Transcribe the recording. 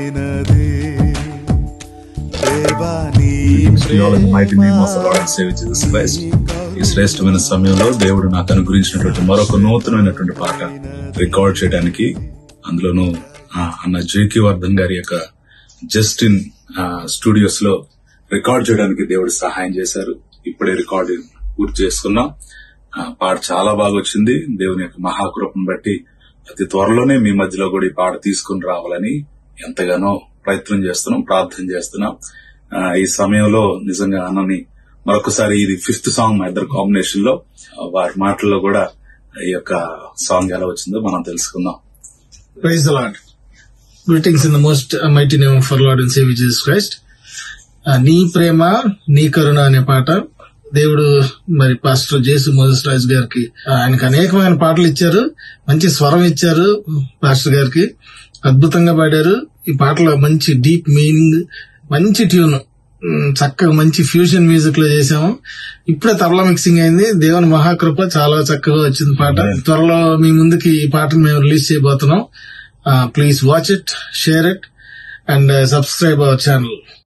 కలిగినది దేవా నీ Greetings to you all in the mighty name of the Lord and Savior Jesus Christ. ఈ శ్రేష్టమైన సమయంలో దేవుడు నాకు అనుగ్రహించినటువంటి మరొక నూతనమైనటువంటి పాట రికార్డ్ చేయడానికి అందులోనూ ఆ, అన్న జేకి వర్ధన్ గారి యొక్క జస్టిన్ స్టూడియోస్ లో రికార్డ్ చేయడానికి దేవుడు సహాయం చేశారు ఇప్పుడే రికార్డ్ పూర్తి చేసుకున్నాం ఆ, పాట చాలా బాగా వచ్చింది దేవుని యొక్క మహాకృపను బట్టి అతి త్వరలోనే మీ మధ్యలో కూడా ఈ పాట తీసుకుని రావాలని ఎంతగానో ప్రయత్నం చేస్తున్నాం ప్రార్థన చేస్తున్నాం ఆ, ఈ సమయంలో నిజంగా అన్నని మరొకసారి ఇది ఫిఫ్త్ సాంగ్ మా ఇద్దరు కాంబినేషన్ లో ఆ, వారి మాటల్లో కూడా ఈ యొక్క సాంగ్ ఎలా వచ్చిందో మనం తెలుసుకుందాం Praise the Lord. Greetings in the most mighty name of our Lord and Savior Jesus Christ. ఆ, నీ ప్రేమ నీ కరుణ అనే పాట దేవుడు మరి పాస్టర్ జేసు మోజస్ రాజు గారికి ఆ, ఆయనకు అనేకమైన పాటలు ఇచ్చారు మంచి స్వరం ఇచ్చారు పాస్టర్ గారికి అద్భుతంగా పాడారు ఈ పాటలో మంచి డీప్ మీనింగ్ మంచి ట్యూన్ ఉమ్, చక్కగా మంచి ఫ్యూజన్ మ్యూజిక్ లో చేసాము ఇప్పుడే తబలా మిక్సింగ్ అయింది దేవుని మహాకృప చాలా చక్కగా వచ్చింది పాట త్వరలో మీ ముందుకి ఈ పాటను మేము రిలీజ్ చేయబోతున్నాం please watch it share it and subscribe our channel